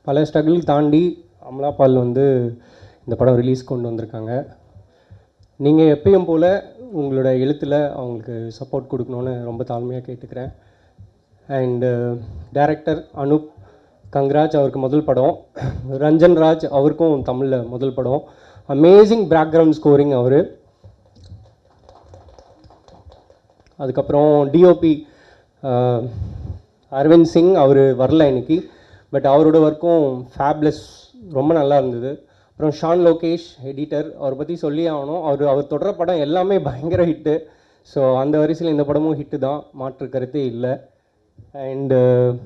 பல ஸ்ட்ரகிள் தாண்டி அமலா பால் வந்து இந்த படம் ரிலீஸ் கொண்டு வந்திருக்காங்க நீங்கள் எப்பயும் போல் உங்களோட எழுத்தில் அவங்களுக்கு சப்போர்ட் கொடுக்கணுன்னு ரொம்ப தாழ்மையாக கேட்டுக்கிறேன் அண்டு டைரக்டர் அனுப் கங்ராஜ் அவருக்கு முதல் படம் ரஞ்சன் ராஜ் அவருக்கும் தமிழில் முதல் படம் அமேசிங் பேக்ரவுண்ட் ஸ்கோரிங் அவர் அதுக்கப்புறம் டிஓபி அரவிந்த் சிங் அவர் வரல இன்னைக்கு பட் அவரோட ஒர்க்கும் ஃபேப்லெஸ் ரொம்ப நல்லா இருந்தது அப்புறம் ஷான் லோகேஷ் எடிட்டர் அவரை பற்றி சொல்லி ஆகணும் அவர் அவர் தொடர படம் எல்லாமே பயங்கர ஹிட்டு ஸோ அந்த வரிசையில் இந்த படமும் ஹிட்டு தான் மாற்று கருத்தே இல்லை அண்டு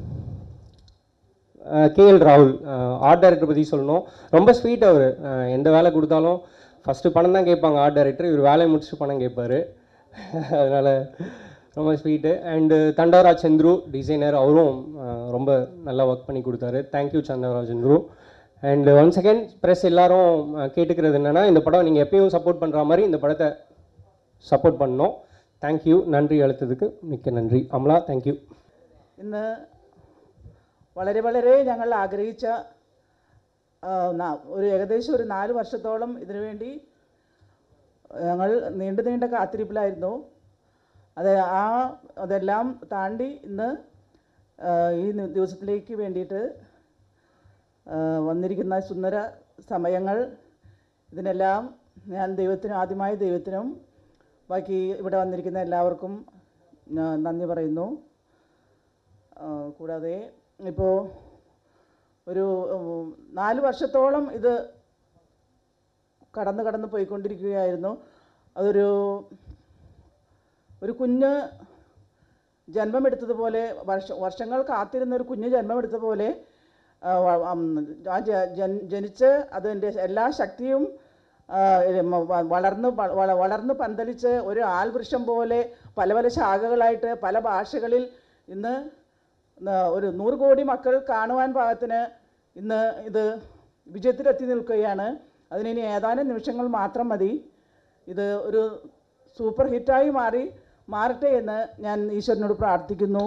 கேஎல் ராகுல் ஆர்ட் டைரக்டர் பற்றி சொல்லணும் ரொம்ப ஸ்வீட் அவர் எந்த வேலை கொடுத்தாலும் ஃபஸ்ட்டு பணம் தான் கேட்பாங்க ஆர்ட் டைரக்டர் இவர் வேலையை முடிச்சுட்டு பணம் கேட்பாரு அதனால் ரொம்ப sweet and Thandavaraj Chandru designer அவரும் அஹ், ரொம்ப நல்லா ஒர்க் பண்ணி கொடுத்தாரு thank you Santhavaraj Chandru and one second press எல்லாரும் அஹ், கேட்டுக்கிறது என்னென்னா இந்த படம் நீங்கள் எப்பயும் சப்போர்ட் பண்ணுற மாதிரி இந்த படத்தை സപ്പോർട്ട് பண்ணோம் தேங்க்யூ நன்றி அழுத்ததுக்கு மிக்க நன்றி അമല താങ്ക് യു ഇന്ന് വളരെ വളരെ ഞങ്ങൾ ആഗ്രഹിച്ച ആ, ന- ഒരു ഏകദേശം ഒരു നാല് വർഷത്തോളം ഇതിനു വേണ്ടി ഞങ്ങൾ നീണ്ടു നീണ്ട കാത്തിരിപ്പിലായിരുന്നു അത് ആ അതെല്ലാം താണ്ടി ഇന്ന് ആ, ഈ നി- ദിവസത്തിലേക്ക് വേണ്ടിയിട്ട് ആ, വന്നിരിക്കുന്ന സുന്ദര സമയങ്ങൾ ഇതിനെല്ലാം ഞാൻ ദൈവത്തിനും ആദ്യമായി ദൈവത്തിനും ബാക്കി ഇവിടെ വന്നിരിക്കുന്ന എല്ലാവർക്കും ഞാൻ നന്ദി പറയുന്നു ആ, കൂടാതെ ഇപ്പോൾ ഒരു ഉം, നാല് വർഷത്തോളം ഇത് കടന്ന് കടന്ന് പോയിക്കൊണ്ടിരിക്കുകയായിരുന്നു അതൊരു ഒരു കുഞ്ഞ് ജന്മമെടുത്തതുപോലെ വർഷ വർഷങ്ങൾ കാത്തിരുന്ന ഒരു കുഞ്ഞ് ജന്മമെടുത്തതുപോലെ ആ, വ- ഉം, ആ ജ- ജൻ- ജനിച്ച് അതിൻ്റെ എല്ലാ ശക്തിയും ആ, ഉം, വ- വളർന്ന് പ- വള- വളർന്ന് പന്തലിച്ച് ഒരു ആൽവൃക്ഷം പോലെ പല പല ശാഖകളായിട്ട് പല ഭാഷകളിൽ ഇന്ന് ന- ഒരു നൂറ് കോടി മക്കൾ കാണുവാൻ പാകത്തിന് ഇന്ന് ഇത് വിജയത്തിലെത്തി നിൽക്കുകയാണ് അതിനി ഏതാനും നിമിഷങ്ങൾ മാത്രം മതി ഇത് ഒരു സൂപ്പർ ഹിറ്റായി മാറി മാറട്ടെ എന്ന് ഞാൻ ഈശ്വരനോട് പ്രാർത്ഥിക്കുന്നു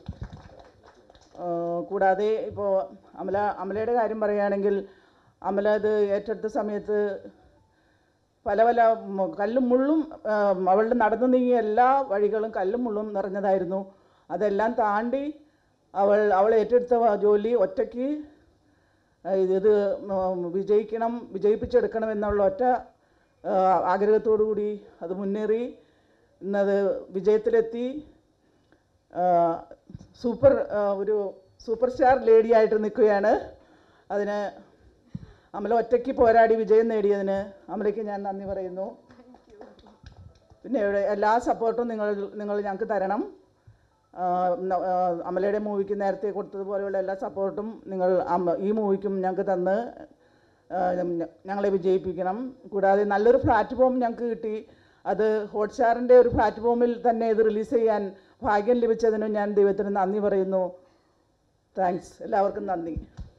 ആ, കൂടാതെ ഇപ്പോൾ അമല അമലയുടെ കാര്യം പറയുകയാണെങ്കിൽ അമല ഇത് ഏറ്റെടുത്ത സമയത്ത് പല പല മ- കല്ലും മുള്ളും ആ, അവളുടെ നടന്നു നീങ്ങിയ എല്ലാ വഴികളും കല്ലും മുള്ളും നിറഞ്ഞതായിരുന്നു അതെല്ലാം താണ്ടി അവൾ അവൾ ഏറ്റെടുത്ത വ- ജോലി ഒറ്റയ്ക്ക് ആ, ഇത് ഇത് ഉം, വിജയിക്കണം വിജയിപ്പിച്ചെടുക്കണം എന്നുള്ള ഒറ്റ ആ, ആഗ്രഹത്തോടു കൂടി അത് മുന്നേറി ഇന്നത് വിജയത്തിലെത്തി ആ, സൂപ്പർ ആ, ഒരു സൂപ്പർ സ്റ്റാർ ലേഡിയായിട്ട് നിൽക്കുകയാണ് അതിന് അമല ഒറ്റയ്ക്ക് പോരാടി വിജയം നേടിയതിന് അമലയ്ക്ക് ഞാൻ നന്ദി പറയുന്നു പിന്നെ ഇവിടെ എല്ലാ സപ്പോർട്ടും നിങ്ങൾ നിങ്ങൾ ഞങ്ങൾക്ക് തരണം ആ, ന- ആ, അമലയുടെ മൂവിക്ക് നേരത്തെ കൊടുത്തതുപോലെയുള്ള എല്ലാ സപ്പോർട്ടും നിങ്ങൾ അമ- ഈ മൂവിക്കും ഞങ്ങൾക്ക് തന്ന് ആ, ഞ- ഞങ്ങളെ വിജയിപ്പിക്കണം കൂടാതെ നല്ലൊരു പ്ലാറ്റ്ഫോം ഞങ്ങൾക്ക് കിട്ടി അത് ഹോട്ട്സ്റ്റാറിൻ്റെ ഒരു പ്ലാറ്റ്ഫോമിൽ തന്നെ ഇത് റിലീസ് ചെയ്യാൻ ഭാഗ്യം ലഭിച്ചതിനും ഞാൻ ദൈവത്തിന് നന്ദി പറയുന്നു താങ്ക്സ് എല്ലാവർക്കും നന്ദി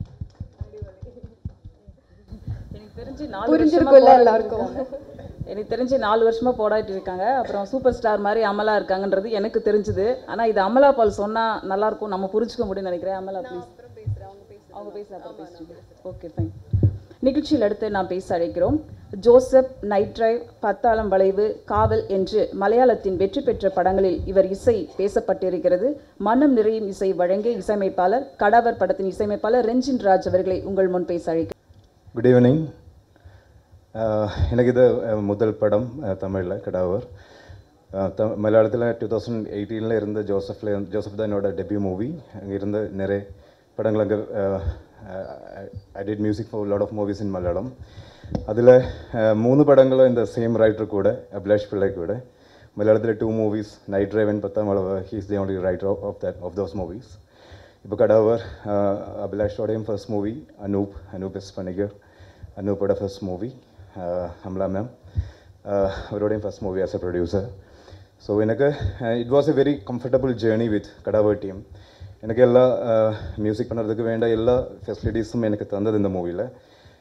எனக்கு தெரிஞ்சு நாலு புரிஞ்சிருக்கும்ல வருஷமா எல்லாருக்கும். போராடிட்டு இருக்காங்க. எனக்கு தெரிஞ்சு நாலு வருஷமா போராடிட்டு இருக்காங்க அப்புறம் சூப்பர் ஸ்டார் மாதிரி அமலா இருக்காங்கன்றது எனக்கு தெரிஞ்சுது ஆனா இது அமலா பால் சொன்னா நல்லா இருக்கும் நம்ம புரிஞ்சுக்க முடியும்னு நினைக்கிறேன் அமலா ப்ளீஸ் அவங்க பேச அப்புறம் பேசுறீங்க ஓகே ஃபைன் நிகழ்ச்சியில் அடுத்து நாம் பேச அழைக்கிறோம் ஜோசப் நைட் டிரைவ் பத்தாளம் வளைவு காவல் என்று மலையாளத்தின் வெற்றி பெற்ற படங்களில் இவர் இசை பேசப்பட்டிருக்கிறது மனம் நிறையும் இசை வழங்கிய இசையமைப்பாளர் கடவர் படத்தின் இசையமைப்பாளர் ரெஞ்சின் ராஜ் அவர்களை உங்கள் முன் பேச அழைக்கிறோம் குட் ஈவினிங் எனக்கு இது அஹ், முதல் படம் தமிழில் கடாவர் த மலையாளத்தில் டூ தௌசண்ட் எயிட்டீனில் இருந்த ஜோசஃபில் ஜோசப் தான் என்னோட டெபியூ மூவி அங்கே இருந்த நிறைய படங்கள் அங்கே I did music for lot of movies in Malayalam அதில் மூணு படங்களும் இந்த சேம் ரைட்டர் கூட அபிலாஷ் பிள்ளை கூட மலையாளத்தில் two movies night drive and பத்தாம் அளவு he's the only writer of that of those movies இப்போ கடாவர் அபிலாஷோடையும் first movie Anoop Anoop S Panicker அனூப்போட ஃபர்ஸ்ட் மூவி அம்லா மேம் அவரோடையும் first movie as a producer so எனக்கு it was a very comfortable journey with Cadaver team எனக்கு எல்லா music பண்ணுறதுக்கு வேண்ட எல்லா ஃபெசிலிட்டிஸும் எனக்கு தந்தது இந்த மூவியில்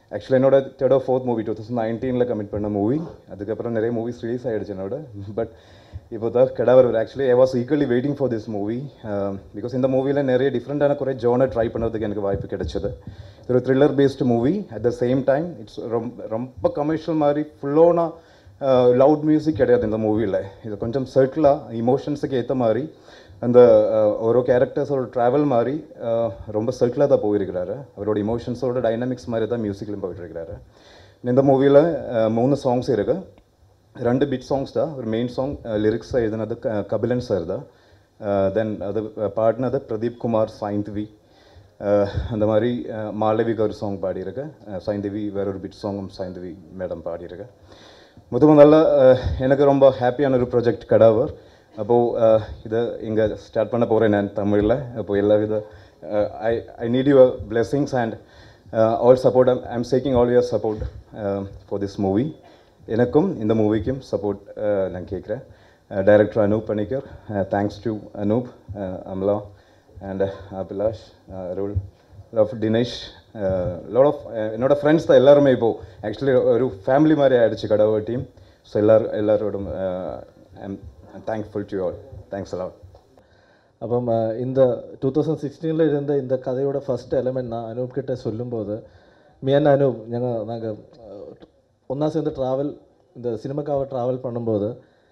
ஆக்சுவலாக என்னோட third of fourth movie two thousand நைன்டீனில் கமிட் பண்ண மூவி அதுக்கப்புறம் நிறைய மூவிஸ் ரிலீஸ் ஆகிடுச்சு என்னோட பட் இப்போ தான் Cadaver actually I was equally waiting for this movie because இந்த மூவியில் நிறைய டிஃப்ரெண்ட்டான குறை ஜோனை ட்ரை பண்ணுறதுக்கு எனக்கு வாய்ப்பு கிடைச்சது இது ஒரு thriller based movie at the same time it's ரொம்ப ரொம்ப கமர்ஷியல் மாதிரி ஃபுல்லோனா லவுட் மியூசிக் கிடையாது இந்த மூவியில் இது கொஞ்சம் சர்க்கிளாக இமோஷன்ஸுக்கு ஏற்ற மாதிரி அந்த அஹ், ஒரு கேரக்டர்ஸோட ட்ராவல் மாதிரி அஹ், ரொம்ப சர்க்கிளாக தான் போயிருக்கிறாரு அவரோட இமோஷன்ஸோட டைனமிக்ஸ் மாதிரி தான் மியூசிக்லையும் போயிட்டு இருக்கிறாரு இந்த மூவியில் மூணு சாங்ஸ் இருக்குது ரெண்டு பிட் சாங்ஸ் தான் ஒரு மெயின் சாங் லிரிக்ஸ் எழுதினது க- கபிலன் சார் தான் தென் அது பாடினது பிரதீப் குமார் சாய்ந்தவி அஹ், அந்த மாதிரி அஹ், மாளவிகா ஒரு சாங் பாடியிருக்கு அஹ், சாய்ந்தவி வேற ஒரு பிட் சாங்கும் சாய்ந்தவி மேடம் பாடியிருக்கு முத முதல்ல அஹ், எனக்கு ரொம்ப ஹாப்பியான ஒரு ப்ராஜெக்ட் கடாவர் அப்போது இதை இங்கே ஸ்டார்ட் பண்ண போகிறேன் நான் தமிழில் அப்போது எல்லா வித I I need your blessings and all support I am seeking all your support for this movie எனக்கும் இந்த மூவிக்கும் சப்போர்ட் நான் கேட்குறேன் director Anoop Panicker thanks to Anoop Amala and Abhilash Arul love Dinesh lot of என்னோட ஃப்ரெண்ட்ஸ் தான் எல்லாருமே இப்போது ஆக்சுவலி ஒரு ஃபேமிலி மாதிரி ஆயிடுச்சு கடவுள் டீம் ஸோ எல்லாரும் எல்லாரோடும் I'm thankful to all thanks a lot അപ്പം ആ, இந்த டூ தௌசண்ட் சிக்ஸ்டீனில் இருந்த இந்த கதையோட ஃபர்ஸ்ட் எலமெண்ட் நான் அனூப் கிட்ட சொல்லும்போது மியன் அனூப் ഞങ്ങൾ நாங்கள் ஒன்றா சேர்ந்து ட்ராவல் இந்த சினிமாக்காக ட்ராவல் பண்ணும்போது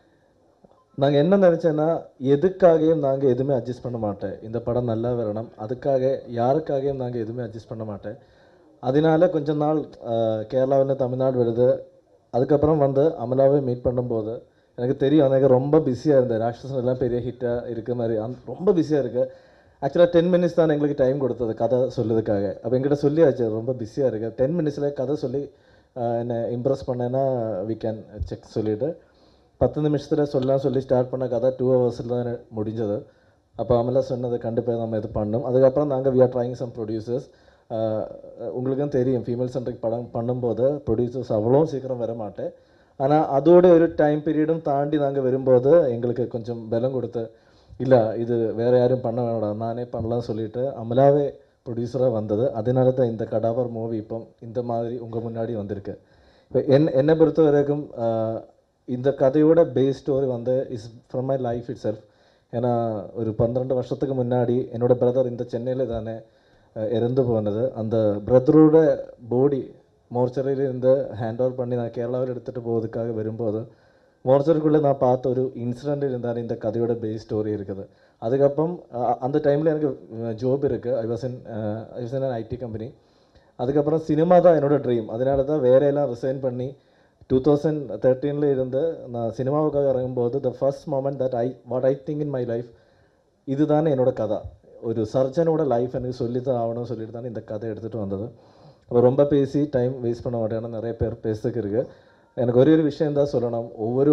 நாங்கள் என்ன நினச்சேன்னா எதுக்காகவும் நாங்கள் எதுவுமே அட்ஜஸ்ட் பண்ண மாட்டேன் இந்த படம் நல்லா வரணும் அதுக்காக யாருக்காகவும் நாங்கள் எதுவுமே அட்ஜஸ்ட் பண்ண மாட்டேன் அதனால கொஞ்ச நாள் கேரளாவில் தமிழ்நாடு வருது அதுக்கப்புறம் வந்து அமலாவை மீட் பண்ணும்போது எனக்கு தெரியும் எனக்கு ரொம்ப பிஸியாக இருந்தேன் ராட்சசன் எல்லாம் பெரிய ஹிட்டாக இருக்க மாதிரி அந் ரொம்ப பிஸியாக இருக்கு ஆக்சுவலாக டென் மினிட்ஸ் தான் எங்களுக்கு டைம் கொடுத்தது கதை சொல்லுறதுக்காக அப்போ எங்கிட்ட சொல்லியாச்சு ரொம்ப பிஸியாக இருக்கு டென் மினிட்ஸில் கதை சொல்லி ஆஹ், என்னை இம்ப்ரெஸ் பண்ணேன்னா வி கேன் செக் சொல்லிவிட்டு பத்து நிமிஷத்தில் சொல்லலாம் சொல்லி ஸ்டார்ட் பண்ண கதை டூ ஹவர்ஸில் தான் முடிஞ்சது அப்போ அமலா சொன்னது கண்டிப்பாக நம்ம இது பண்ணோம் அதுக்கப்புறம் நாங்கள் we are trying some producers உங்களுக்கும் தெரியும் ஃபீமேல் சென்ட்ரிக் படம் பண்ணும்போது ப்ரொடியூசர்ஸ் அவ்வளோ சீக்கிரம் வர மாட்டேன் ஆனால் அதோட ஒரு டைம் பீரியடும் தாண்டி நாங்கள் வரும்போது எங்களுக்கு கொஞ்சம் பலம் கொடுத்து இல்லை இது வேறு யாரும் பண்ண வேண்டாம் நானே பண்ணலாம்னு சொல்லிட்டு அமலாவே ப்ரொடியூசராக வந்தது அதனால தான் இந்த கடாவர் மூவி இப்போ இந்த மாதிரி உங்கள் முன்னாடி வந்திருக்கு இப்போ என் என்னை பொறுத்த வரைக்கும் ஆஹ், இந்த கதையோட பேஸ் ஸ்டோரி வந்து is from my life itself ஏன்னா ஒரு பன்னிரெண்டு வருஷத்துக்கு முன்னாடி என்னோட பிரதர் இந்த சென்னையில் தானே அஹ், இறந்து போனது அந்த பிரதரோட பாடி മോർച്ചറിയിൽ இருந்து ஹேண்ட் ஓவர் பண்ணி நான் கேரளாவில் எடுத்துகிட்டு போகிறதுக்காக வரும்போது മോർച്ചറിக்குள்ளே நான் பார்த்த ஒரு இன்சிடென்ட் இருந்தால் இந்த கதையோட பேஸ் ஸ்டோரி இருக்குது அதுக்கப்புறம் அ- அந்த டைமில் எனக்கு ஜோப் இருக்குது I was in I was in IT company அதுக்கப்புறம் சினிமா தான் என்னோட ட்ரீம் அதனால தான் வேற எல்லாம் ரிசைன் பண்ணி டூ தௌசண்ட் தேர்ட்டீனில் இருந்து நான் சினிமாவுக்காக இறங்கும்போது the first moment that I what I think in my life இதுதானே என்னோட கதை ஒரு சர்ஜனோட லைஃப் எனக்கு சொல்லி தான் ஆகணும்னு சொல்லிட்டு தான் இந்த கதை எடுத்துகிட்டு வந்தது அப்போ ரொம்ப பேசி டைம் வேஸ்ட் பண்ண மாட்டேன் ஏன்னா நிறைய பேர் பேசுறதுக்கு இருக்கு எனக்கு ஒரே ஒரு விஷயம் தான் சொல்லணும் ஒவ்வொரு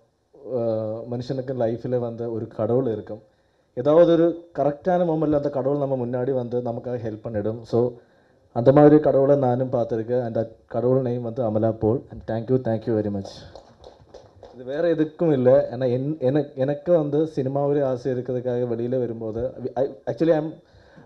ஆஹ், மனுஷனுக்கும் லைஃப்பில் வந்து ஒரு கடவுள் இருக்கும் ஏதாவது ஒரு கரெக்டான மொமெண்ட்டில் அந்த கடவுள் நம்ம முன்னாடி வந்து நமக்காக ஹெல்ப் பண்ணிடும் ஸோ அந்த மாதிரி கடவுளை நானும் பார்த்துருக்கேன் அந்த கடவுள் நேம் வந்து Amala Paul and thank you thank you very much இது வேறு எதுக்கும் இல்லை ஏன்னா என் எனக்கு எனக்கு வந்து சினிமாவில் ஆசை இருக்கிறதுக்காக வெளியில் வரும்போது ஆக்சுவலி ஐம்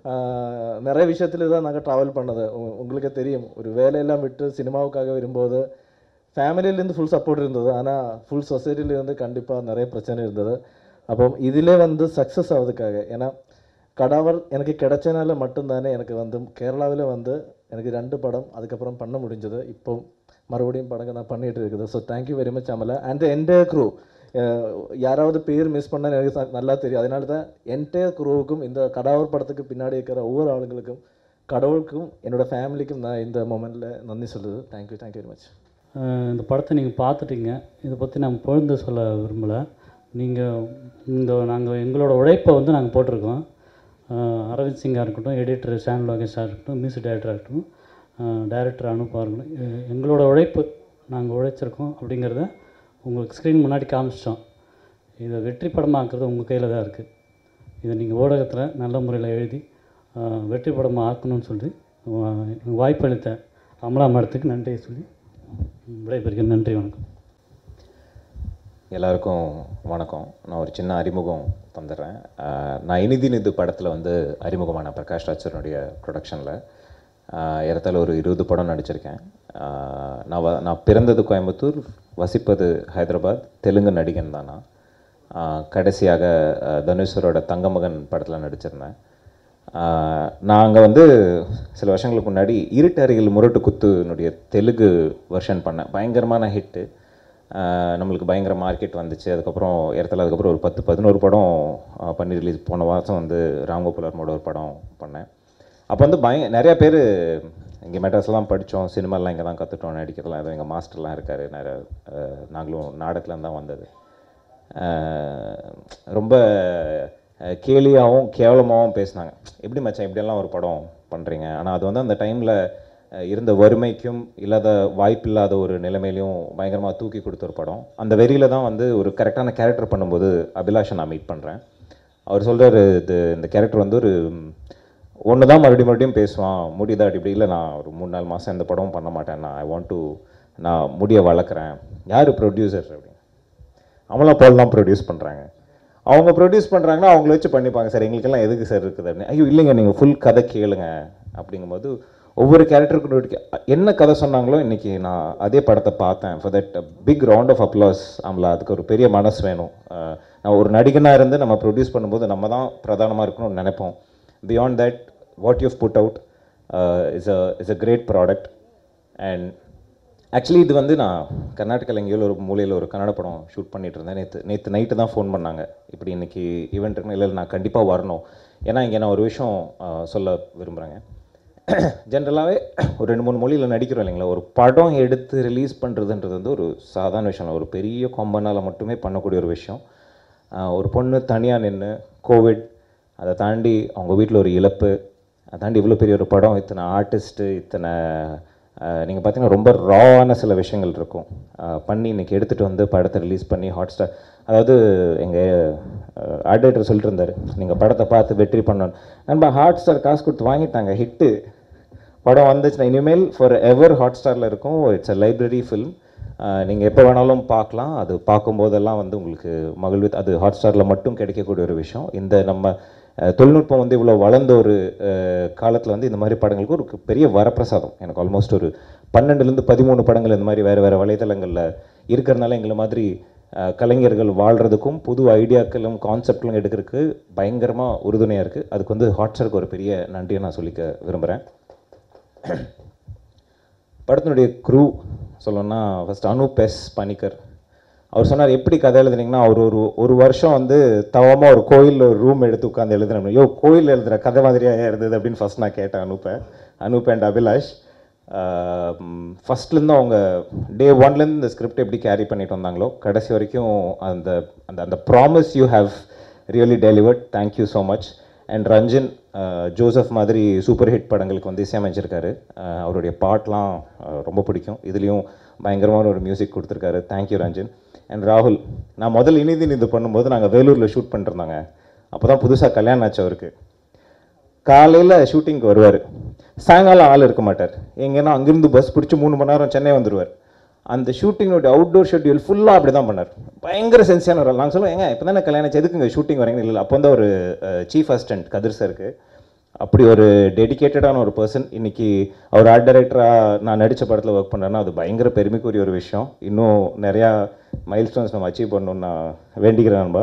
நிறைய விஷயத்தில் தான் நாங்கள் ட்ராவல் பண்ணது உ- உங்களுக்கு தெரியும் ஒரு வேலையெல்லாம் விட்டு சினிமாவுக்காக வரும்போது ஃபேமிலியிலேருந்து ஃபுல் சப்போர்ட் இருந்தது ஆனால் ஃபுல் சொசைட்டிலேருந்து கண்டிப்பாக நிறைய பிரச்சனை இருந்தது அப்போ இதிலே வந்து சக்ஸஸ் ஆகிறதுக்காக ஏன்னா கடாவர் எனக்கு கிடைச்சனால மட்டும்தானே எனக்கு வந்து கேரளாவில் வந்து எனக்கு ரெண்டு படம் அதுக்கப்புறம் பண்ண முடிஞ்சது இப்போ மறுபடியும் படங்கள் நான் பண்ணிட்டு இருக்குது so thank you very much Amala and entire crew யாராவது பேர் மிஸ் பண்ண எனக்கு ச- நல்லா தெரியும் அதனால தான் என்டையர் க்ரூவுக்கும் இந்த கடாவர் படத்துக்கு பின்னாடி இருக்கிற ஒவ்வொரு ஆளுங்களுக்கும் கடவுளுக்கும் என்னோட ஃபேமிலிக்கும் நான் இந்த மொமெண்ட்டில் நன்றி சொல்லுது தேங்க்யூ தேங்க்யூ வெரி மச் அஹ் இந்த படத்தை நீங்கள் பார்த்துட்டீங்க இதை பற்றி நான் புகழ்ந்து சொல்ல விரும்பலை நீங்கள் இந்த நாங்கள் எங்களோட உழைப்பை வந்து நாங்கள் போட்டிருக்கோம் அஹ் அரவிந்த் சிங்காக இருக்கட்டும் எடிட்டர் ஷான் லோகேஷாக இருக்கட்டும் மியூசிக் டைரக்டராக இருக்கட்டும் டைரக்டர் அனுப்பாக இருக்கட்டும் எ- எங்களோட உழைப்பு நாங்கள் உழைச்சிருக்கோம் அப்படிங்கிறத உங்களுக்கு ஸ்க்ரீன் முன்னாடி காமிச்சிட்டோம் இதை வெற்றி படமாக்குறது உங்கள் கையில் தான் இருக்குது இதை நீங்கள் ஊடகத்தில் நல்ல முறையில் எழுதி அஹ் வெற்றி படமாக ஆக்கணும்னு சொல்லி வா- எனக்கு வாய்ப்பளித்த அமலா மடத்துக்கு நன்றியை சொல்லி விடைபெறுகிறேன் நன்றி வணக்கம் எல்லாருக்கும் வணக்கம் நான் ஒரு சின்ன அறிமுகம் தந்துடுறேன் அஹ் நான் இனிதி நிது படத்தில் வந்து அறிமுகமான பிரகாஷ் ராஜனுடைய ப்ரொடக்ஷனில் ஆஹ் ஏறத்தாழ ஒரு இருபது படம் நடிச்சிருக்கேன் ஆஹ் நான் வ நான் பிறந்தது கோயம்புத்தூர் வசிப்பது ஹைதராபாத் தெலுங்கு நடிகன் தான் நான் ஆஹ் கடைசியாக ஆஹ் தனுஷரோட தங்கமகன் படத்தில் நடிச்சிருந்தேன் ஆஹ் நான் அங்கே வந்து சில வருஷங்களுக்கு முன்னாடி இருட்டறையில் முரட்டு குத்துனுடைய தெலுங்கு வெர்ஷன் பண்ணேன் பயங்கரமான ஹிட்டு நம்மளுக்கு பயங்கர மார்க்கெட் வந்துச்சு அதுக்கப்புறம் இடத்துல அதுக்கப்புறம் ஒரு பத்து பதினோரு படம் ஆஹ் பண்ணி ரிலீஸ் போன வருஷம் வந்து ராம்கோபால் வர்மோட ஒரு படம் பண்ணேன் அப்போ வந்து பய நிறைய பேர் இங்கே மெட்ராஸ்லாம் படித்தோம் சினிமாலாம் இங்கே தான் கற்றுட்டோம் நடிக்கிறதுலாம் எதுவும் எங்கள் மாஸ்டர்லாம் இருக்கார் நிறைய ஆஹ் நாங்களும் நாடகத்துலேருந்து தான் வந்தது ஆஹ் ரொம்ப அஹ், கேலியாகவும் கேவலமாகவும் பேசினாங்க எப்படி மச்சான் இப்படியெல்லாம் ஒரு படம் பண்ணுறீங்க ஆனால் அது வந்து அந்த டைமில் இருந்த வறுமைக்கும் இல்லாத வாய்ப்பில்லாத ஒரு நிலைமையிலையும் பயங்கரமாக தூக்கி கொடுத்த ஒரு படம் அந்த வெறியில் தான் வந்து ஒரு கரெக்டான கேரக்டர் பண்ணும்போது அபிலாஷை நான் மீட் பண்ணுறேன் அவர் சொல்கிறாரு இது இந்த கேரக்டர் வந்து ஒரு ஒன்று தான் மறுபடியும் மறுபடியும் பேசுவான் முடிதாட் இப்படி இல்லை நான் ஒரு மூணு நாலு மாதம் எந்த படமும் பண்ண மாட்டேன் நான் ஐ வாண்ட் டு நான் முடியை வளர்க்குறேன் யார் ப்ரொடியூசர் அப்படின்னு அமலா பால் தான் ப்ரொடியூஸ் பண்ணுறாங்க அவங்க ப்ரொடியூஸ் பண்ணுறாங்கன்னா அவங்கள வச்சு பண்ணிப்பாங்க சார் எங்களுக்கெல்லாம் எதுக்கு சார் இருக்குது அப்படின்னு ஐயோ இல்லைங்க நீங்கள் ஃபுல் கதை கேளுங்க அப்படிங்கும்போது ஒவ்வொரு கேரக்டருக்கு என்ன கதை சொன்னாங்களோ இன்றைக்கி நான் அதே படத்தை பார்த்தேன் for that big round of applause Amala அதுக்கு ஒரு பெரிய மனசு வேணும் அஹ் நான் ஒரு நடிகனாக இருந்து நம்ம ப்ரொடியூஸ் பண்ணும்போது நம்ம தான் பிரதானமாக இருக்கணும்னு நினைப்போம் beyond that what you put out is a is a great product and actually இது வந்து நான் கர்நாடகாவில் எங்கேயோ ஒரு மூலையில் ஒரு கன்னட படம் ஷூட் பண்ணிட்டு இருந்தேன் நேற்று நேற்று நைட்டு தான் ஃபோன் பண்ணாங்க இப்படி இன்னைக்கு ஈவெண்ட் இருக்குன்னு இல்லை நான் கண்டிப்பாக வரணும் ஏன்னா இங்கே நான் ஒரு விஷயம் ஆஹ், சொல்ல விரும்புகிறேங்க ஜென்ரலாகவே ஒரு ரெண்டு மூணு மொழியில் நடிக்கிறோம் இல்லைங்களா ஒரு படம் எடுத்து ரிலீஸ் பண்ணுறதுன்றது வந்து ஒரு சாதாரண விஷயம் இல்லை ஒரு பெரிய கொம்பனால் மட்டுமே பண்ணக்கூடிய ஒரு விஷயம் ஆஹ், ஒரு பொண்ணு தனியாக நின்று கோவிட் அதை தாண்டி அவங்க வீட்டில் ஒரு இழப்பு அதை தாண்டி இவ்வளோ பெரிய ஒரு படம் இத்தனை ஆர்டிஸ்ட்டு இத்தனை நீங்கள் பார்த்தீங்கன்னா ரொம்ப ராவான சில விஷயங்கள் இருக்கும் ஆஹ் பண்ணி இன்னைக்கு எடுத்துகிட்டு வந்து படத்தை ரிலீஸ் பண்ணி ஹாட் ஸ்டார் அதாவது எங்கள் ஆர்டேட்டர் சொல்லிட்டு இருந்தார் நீங்கள் படத்தை பார்த்து வெற்றி பண்ணணும் நம்ம ஹாட் ஸ்டார் காசு கொடுத்து வாங்கிட்டாங்க ஹிட்டு படம் வந்துச்சுன்னா இனிமேல் ஃபார் எவர் ஹாட் ஸ்டாரில் இருக்கும் இட்ஸ் அ லைப்ரரி ஃபில்ம் நீங்கள் எப்போ வேணாலும் பார்க்கலாம் அது பார்க்கும்போதெல்லாம் வந்து உங்களுக்கு மகிழ்வு அது ஹாட் ஸ்டாரில் மட்டும் கிடைக்கக்கூடிய ஒரு விஷயம் இந்த நம்ம அஹ், தொழில்நுட்பம் வந்து இவ்வளோ வளர்ந்த ஒரு காலத்தில் வந்து இந்த மாதிரி படங்களுக்கு ஒரு பெரிய வரப்பிரசாதம் எனக்கு ஆல்மோஸ்ட் ஒரு பன்னெண்டுலேருந்து பதிமூணு படங்கள் இந்த மாதிரி வேறு வேறு வலைதளங்களில் இருக்கிறதுனால எங்களை மாதிரி அஹ், கலைஞர்கள் வாழ்கிறதுக்கும் புது ஐடியாக்களும் கான்செப்ட்களும் எடுக்கிறதுக்கு பயங்கரமாக உறுதுணையாக இருக்குது அதுக்கு வந்து ஹாட்ஸ்டாருக்கு ஒரு பெரிய நன்றியை நான் சொல்லிக்க விரும்புகிறேன் படத்தினுடைய க்ரூ சொல்லணும்னா ஃபர்ஸ்ட் அனூப் எஸ் பனிக்கர் அவர் சொன்னார் எப்படி கதை எழுதுனீங்கன்னா அவர் ஒரு ஒரு வருஷம் வந்து தவமாக ஒரு கோயிலில் ஒரு ரூம் எடுத்து உட்காந்து எழுதுனேன் யோ கோயில் எழுதுகிற கதை மாதிரியாக இருந்தது அப்படின்னு ஃபர்ஸ்ட் நான் கேட்டேன் அனூப்பை அனூப் அண்ட் அபிலாஷ் ஃபஸ்ட்லேருந்து அவங்க டே ஒன்லேருந்து இந்த ஸ்கிரிப்ட் எப்படி கேரி பண்ணிட்டு வந்தாங்களோ கடைசி வரைக்கும் அந்த அந்த அந்த promise you have really delivered thank you so much and Ranjan அஹ், ஜோசப் மாதிரி சூப்பர் ஹிட் படங்களுக்கு வந்து இசையமைச்சிருக்காரு அஹ், அவருடைய பாட்டெலாம் அஹ், ரொம்ப பிடிக்கும் இதுலேயும் பயங்கரமான ஒரு மியூசிக் கொடுத்துருக்காரு தேங்க்யூ ரஞ்சன் அண்ட் ராகுல் நான் முதல் இனிதின் இது பண்ணும்போது நாங்கள் வேலூரில் ஷூட் பண்ணிருந்தாங்க அப்போ தான் புதுசாக கல்யாணம் ஆச்சு அவருக்கு காலையில் ஷூட்டிங்க்கு வருவார் சாயங்காலம் ஆள் இருக்க மாட்டார் எங்கன்னா அங்கேருந்து பஸ் பிடிச்சி மூணு மணி நேரம் சென்னை வந்துடுவார் அந்த ஷூட்டிங்கோட அவுட்டோர் ஷெட்யூல் ஃபுல்லாக அப்படி தான் பண்ணார் பயங்கர சென்சியான ஒரு நாங்கள் சொல்லுவோம் ஏங்க இப்போ தானே கல்யாணம் ஆச்சு, எதுக்கு இங்கே ஷூட்டிங் வரீங்க இல்லை அப்போ வந்து ஒரு சீஃப் அசிஸ்டன்ட் கதிர் சாருக்கு அப்படி ஒரு டெடிகேட்டடான ஒரு பர்சன் இன்னைக்கு அவர் ஆர்ட் டைரக்டராக நான் நடித்த படத்தில் ஒர்க் பண்ணுறேன்னா அது பயங்கர பெருமைக்குரிய ஒரு விஷயம் இன்னும் நிறையா மைல் ஸ்டோன்ஸ் நம்ம அச்சீவ் பண்ணணும்னு நான் வேண்டிக்கிறேன் நண்பா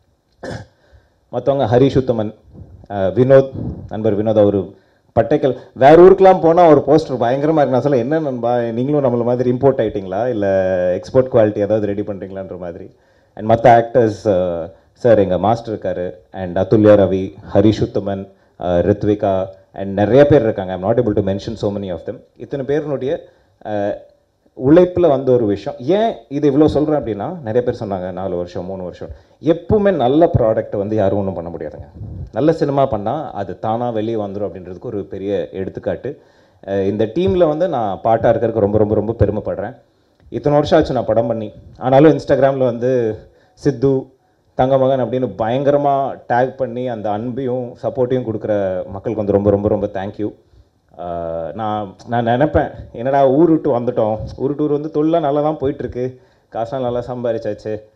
மற்றவங்க ஹரிஷ் உத்தமன் அஹ், வினோத் நண்பர் வினோத் அவர் பட்டைக்கல் வேற ஊருக்குலாம் போனால் ஒரு போஸ்டர் பயங்கரமாக இருக்கு நான் சொல்ல என்ன நண்பா நீங்களும் நம்மள மாதிரி இம்போர்ட் ஆயிட்டீங்களா இல்லை எக்ஸ்போர்ட் குவாலிட்டி ஏதாவது ரெடி பண்ணுறீங்களான்ற மாதிரி அண்ட் மற்ற ஆக்டர்ஸ் சார் எங்கள் மாஸ்டர் இருக்காரு அண்ட் அதுல்யா ரவி ஹரிஷ் உத்தமன் அஹ், ரித்விகா அண்ட் நிறைய பேர் இருக்காங்க I'm not able to mention so many of them இத்தனை பேருனுடைய அஹ், உழைப்பில் வந்த ஒரு விஷயம் ஏன் இது இவ்வளோ சொல்கிறேன் அப்படின்னா நிறைய பேர் சொன்னாங்க நாலு வருஷம் மூணு வருஷம் எப்பவுமே நல்ல ப்ராடக்ட்டை வந்து யாரும் ஒன்றும் பண்ண முடியாதுங்க நல்ல சினிமா பண்ணால் அது தானாக வெளியே வந்துடும் அப்படின்றதுக்கு ஒரு பெரிய எடுத்துக்காட்டு அஹ் இந்த டீமில் வந்து நான் பாட்டாக இருக்கிறதுக்கு ரொம்ப ரொம்ப ரொம்ப பெருமைப்படுறேன் இத்தனை வருஷம் ஆச்சு நான் படம் பண்ணி ஆனாலும் இன்ஸ்டாகிராமில் வந்து சித்து தங்கமகன் அப்படின்னு பயங்கரமாக டேக் பண்ணி அந்த அன்பையும் சப்போர்ட்டையும் கொடுக்குற மக்களுக்கு வந்து ரொம்ப ரொம்ப ரொம்ப தேங்க்யூ ஆஹ் நான் நான் நினைப்பேன் என்னடா ஊர் விட்டு வந்துட்டோம் ஊர் டூர் வந்து தொழிலாக நல்லா தான் போயிட்டுருக்கு காசுலாம் நல்லா சம்பாரிச்சாச்சு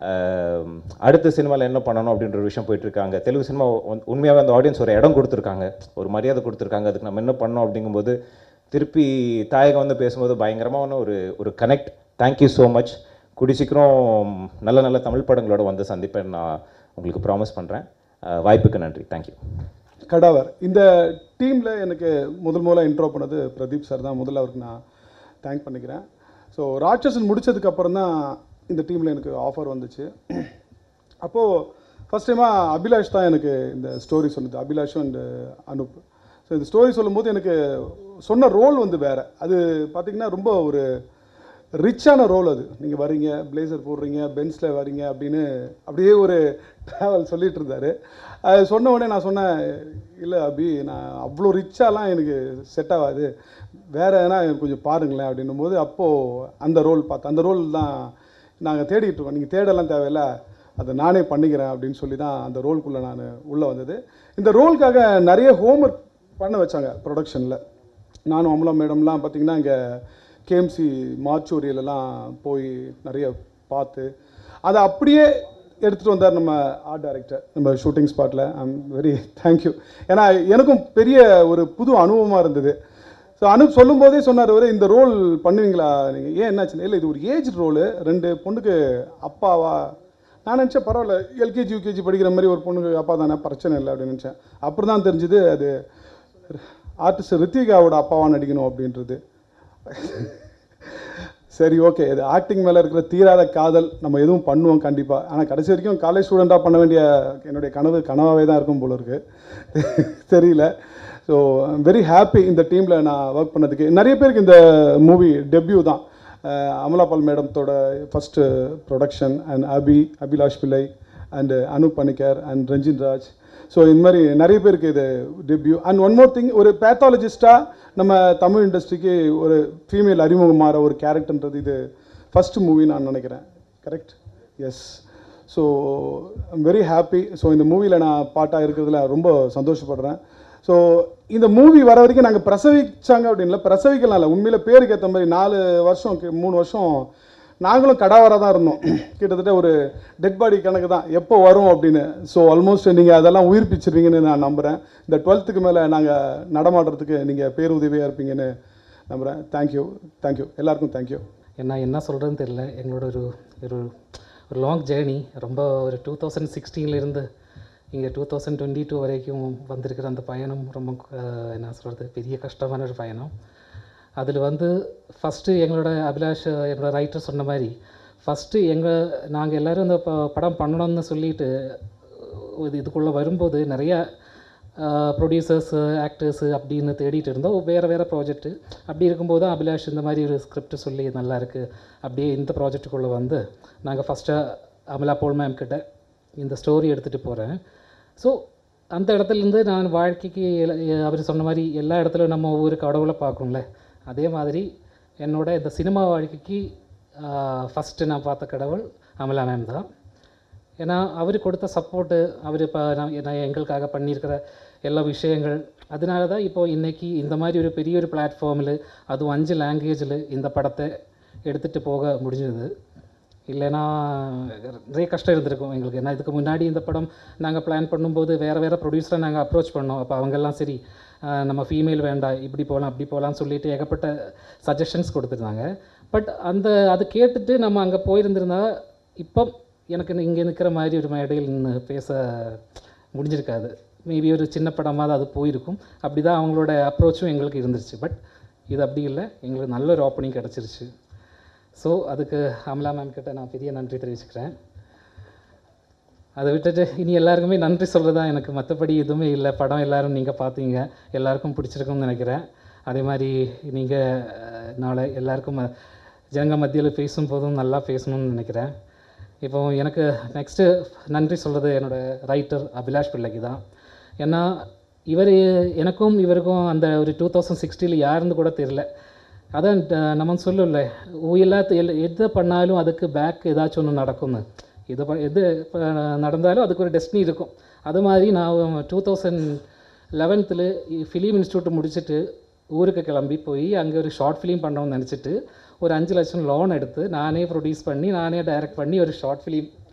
ஆஹ் அடுத்த சினிமாவில் என்ன பண்ணணும் அப்படின்ற ஒரு விஷயம் போயிட்டு இருக்காங்க தெலுங்கு சினிமா உண்மையாகவே அந்த ஆடியன்ஸ் ஒரு இடம் கொடுத்துருக்காங்க ஒரு மரியாதை கொடுத்துருக்காங்க அதுக்கு நம்ம என்ன பண்ணோம் அப்படிங்கும்போது திருப்பி தாயகம் வந்து பேசும்போது பயங்கரமான ஒரு ஒரு கனெக்ட் தேங்க்யூ ஸோ மச் கூடி சீக்கிரம் நல்ல நல்ல தமிழ் படங்களோட வந்து சந்திப்பேன் நான் உங்களுக்கு ப்ராமிஸ் பண்ணுறேன் வாய்ப்புக்கு நன்றி தேங்க்யூ கடாவர் இந்த டீமில் எனக்கு முதல் முதல்ல இன்ட்ரோ பண்ணது பிரதீப் சார் தான் முதல்ல அவருக்கு நான் தேங்க் பண்ணிக்கிறேன் ஸோ ராட்சசன் முடிச்சதுக்கு அப்புறம் தான் இந்த டீமில் எனக்கு ஆஃபர் வந்துச்சு அப்போது ஃபஸ்ட் டைமாக அபிலாஷ் தான் எனக்கு இந்த ஸ்டோரி சொன்னது அபிலாஷும் அண்ட் அனுப் ஸோ இந்த ஸ்டோரி சொல்லும்போது எனக்கு சொன்ன ரோல் வந்து வேறு அது பார்த்திங்கன்னா ரொம்ப ஒரு ரிச்சான ரோல் அது நீங்கள் வரீங்க பிளேசர் போடுறீங்க பென்ஸில் வரீங்க அப்படின்னு அப்படியே ஒரு ட்ராவல் சொல்லிட்டு இருந்தார் அது சொன்ன உடனே நான் சொன்னேன் இல்லை அபி நான் அவ்வளோ ரிச்சாலாம் எனக்கு செட் ஆகாது வேறு எதனா எனக்கு கொஞ்சம் பாருங்களேன் அப்படின்னும் போது அப்போது அந்த ரோல் பார்த்தேன் அந்த ரோல் தான் நாங்கள் தேடிட்டு இருக்கோம் நீங்கள் தேடலாம் தேவையில்ல அதை நானே பண்ணிக்கிறேன் அப்படின்னு சொல்லி தான் அந்த ரோல்குள்ளே நான் உள்ளே வந்தது இந்த ரோலுக்காக நிறைய ஹோம்ஒர்க் பண்ண வச்சாங்க ப்ரொடக்ஷனில் நானும் அமலா மேடம்லாம் பார்த்தீங்கன்னா இங்கே கேஎம்சி மாச்சூரியலெல்லாம் போய் நிறைய பார்த்து அதை அப்படியே எடுத்துகிட்டு வந்தார் நம்ம ஆர்ட் டைரக்டர் நம்ம ஷூட்டிங் ஸ்பாட்டில் ஐம் வெரி தேங்க்யூ ஏன்னா எனக்கும் பெரிய ஒரு புது அனுபவமாக இருந்தது ஸோ அனுப் சொல்லும்போதே சொன்னார் அவர் இந்த ரோல் பண்ணுவீங்களா நீங்கள் ஏன் என்னாச்சு இல்லை இது ஒரு ஏஜ் ரோலு ரெண்டு பொண்ணுக்கு அப்பாவா நான் நினச்சேன் பரவாயில்ல எல்கேஜி யூகேஜி படிக்கிற மாதிரி ஒரு பொண்ணுக்கு அப்பா தானே பிரச்சனை இல்லை அப்படின்னு நினச்சேன் அப்புறம் தான் தெரிஞ்சுது அது ஆர்டிஸ்ட் ரித்திகாவோட அப்பாவா நடிக்கணும் அப்படின்றது சரி ஓகே இது ஆக்டிங் மேலே இருக்கிற தீராத காதல் நம்ம எதுவும் பண்ணுவோம் கண்டிப்பாக ஆனால் கடைசி வரைக்கும் காலேஜ் ஸ்டூடெண்ட்டாக பண்ண வேண்டிய என்னுடைய கனவு கனவாகவே தான் இருக்கும் போல இருக்கு தெரியல ஸோ வெரி ஹாப்பி இந்த டீமில் நான் ஒர்க் பண்ணதுக்கு நிறைய பேருக்கு இந்த மூவி டெபியூ தான் அஹ் அமலாபால் மேடத்தோட first production and Abhi Abhilash Pillai and Anoop Panicker and Ranjin Raj so இந்த மாதிரி நிறைய பேருக்கு இது debut and one more thing ஒரு பேத்தாலஜிஸ்ட்டாக நம்ம தமிழ் இண்டஸ்ட்ரிக்கு ஒரு ஃபீமேல் அறிமுகமாகிற ஒரு கேரக்டர்ன்றது இது ஃபஸ்ட்டு மூவி நான் நினைக்கிறேன் correct yes so I'm very happy so இந்த மூவியில் நான் பாட்டாக இருக்கிறதுல ரொம்ப சந்தோஷப்படுறேன் ஸோ இந்த மூவி வர வரைக்கும் நாங்கள் பிரசவிச்சாங்க அப்படின்ல பிரசவிக்கலாம் இல்லை உண்மையில் பேருக்கு ஏற்ற மாதிரி நாலு வருஷம் கி- மூணு வருஷம் நாங்களும் கடாவராக தான் இருந்தோம் கிட்டத்தட்ட ஒரு டெட் பாடி கணக்கு தான் எப்போ வரும் அப்படின்னு ஸோ ஆல்மோஸ்ட் நீங்கள் அதெல்லாம் உயிர்ப்பிச்சிருவீங்கன்னு நான் நம்புகிறேன் இந்த டுவெல்த்துக்கு மேலே நாங்கள் நடமாடுறதுக்கு நீங்கள் பேருதவியாக இருப்பீங்கன்னு நம்புகிறேன் தேங்க்யூ தேங்க்யூ எல்லாருக்கும் தேங்க்யூ என்ன என்ன சொல்கிறதுன்னு தெரியல எங்களோட ஒரு ஒரு ஒரு லாங் ஜேர்னி ரொம்ப ஒரு டூ தௌசண்ட் சிக்ஸ்டீன்லேருந்து இங்கே டூ தௌசண்ட் டுவெண்ட்டி டூ வரைக்கும் வந்திருக்கிற அந்த பயணம் ரொம்ப அஹ், என்ன சொல்கிறது பெரிய கஷ்டமான ஒரு பயணம் அதில் வந்து ஃபஸ்ட்டு எங்களோட அபிலாஷ் என்னோட ரைட்டர் சொன்ன மாதிரி ஃபஸ்ட்டு எங்கள் நாங்கள் எல்லோரும் இந்த ப- படம் பண்ணணும்னு சொல்லிட்டு இது இதுக்குள்ளே வரும்போது நிறைய ப்ரொடியூசர்ஸு ஆக்டர்ஸு அப்படின்னு தேடிட்டு இருந்தோம் வேறு வேறு ப்ராஜெக்ட்டு அப்படி இருக்கும்போது தான் அபிலாஷ் இந்த மாதிரி ஒரு ஸ்கிரிப்ட் சொல்லி நல்லா இருக்குது அப்படியே இந்த ப்ராஜெக்ட்டுக்குள்ளே வந்து நாங்கள் ஃபஸ்ட்டாக அமலா போல் மேம் கிட்ட இந்த ஸ்டோரி எடுத்துகிட்டு போகிறேன் ஸோ அந்த இடத்துலேருந்து நான் வாழ்க்கைக்கு அவர் சொன்ன மாதிரி எல்லா இடத்துலையும் நம்ம ஒவ்வொரு கடவுளை பார்க்கணும்ல அதே மாதிரி என்னோட இந்த சினிமா வாழ்க்கைக்கு ஃபஸ்ட்டு நான் பார்த்த கடவுள் அமலா மேம் தான் ஏன்னா அவர் கொடுத்த சப்போர்ட்டு அவர் இப்போ நான் நான் எங்களுக்காக பண்ணியிருக்கிற எல்லா விஷயங்கள் அதனால தான் இப்போ இன்றைக்கி இந்த மாதிரி ஒரு பெரிய ஒரு பிளாட்ஃபார்மில் அதுவும் அஞ்சு லாங்குவேஜில் இந்த படத்தை எடுத்துகிட்டு போக முடிஞ்சது இல்லைன்னா நிறைய கஷ்டம் இருந்திருக்கும் எங்களுக்கு ஏன்னா இதுக்கு முன்னாடி இந்த படம் நாங்கள் பிளான் பண்ணும்போது வேறு வேறு ப்ரொடியூசரை நாங்கள் அப்ரோச் பண்ணோம் அப்போ அவங்கெல்லாம் சரி ஆஹ் நம்ம ஃபீமேல் வேண்டாம் இப்படி போகலாம் அப்படி போகலாம்னு சொல்லிட்டு ஏகப்பட்ட சஜஷன்ஸ் கொடுத்துருந்தாங்க பட் அந்த அது கேட்டுட்டு நம்ம அங்கே போயிருந்திருந்தா இப்போ எனக்கு இங்கே நிற்கிற மாதிரி ஒரு மேடையில் நின்று பேச முடிஞ்சிருக்காது மேபி ஒரு சின்ன படமாக தான் அது போயிருக்கும் அப்படி தான் அவங்களோட அப்ரோச்சும் எங்களுக்கு இருந்துருச்சு பட் இது அப்படி இல்லை எங்களுக்கு நல்ல ஒரு ஓப்பனிங் கிடச்சிருச்சு ஸோ அதுக்கு அமலா மேம் கிட்ட நான் பெரிய நன்றி தெரிவிச்சுக்கிறேன் அதை விட்டுட்டு இனி எல்லாருக்குமே நன்றி சொல்கிறதா எனக்கு மற்றபடி எதுவுமே இல்லை படம் எல்லாரும் நீங்கள் பார்த்தீங்க எல்லாருக்கும் பிடிச்சிருக்கும்னு நினைக்கிறேன் அதே மாதிரி நீங்கள் நாளை எல்லாருக்கும் ம- ஜனங்க மத்தியில் பேசும்போதும் நல்லா பேசணும்னு நினைக்கிறேன் இப்போ எனக்கு நெக்ஸ்ட்டு நன்றி சொல்கிறது என்னோடய ரைட்டர் அபிலாஷ் பிள்ளைக்கு தான் ஏன்னா இவர் எனக்கும் இவருக்கும் அந்த ஒரு டூ தௌசண்ட் சிக்ஸ்டியில் யாருன்னு கூட தெரில அதான் ட- நம்ம சொல்லல எல்லாத்து எல் எது பண்ணாலும் அதுக்கு பேக் ஏதாச்சும் ஒன்று நடக்கும்னு எது ப- எது ப- நடந்தாலும் அதுக்கு ஒரு டெஸ்டினி இருக்கும் அது மாதிரி நான் டூ தௌசண்ட் லெவன்த்தில் ஃபிலிம் இன்ஸ்டியூட் முடிச்சுட்டு ஊருக்கு கிளம்பி போய் அங்கே ஒரு ஷார்ட் ஃபிலிம் பண்ணணும்னு நினச்சிட்டு ஒரு அஞ்சு லட்சம் லோன் எடுத்து நானே ப்ரொடியூஸ் பண்ணி நானே டைரக்ட் பண்ணி ஒரு ஷார்ட் ஃபிலிம்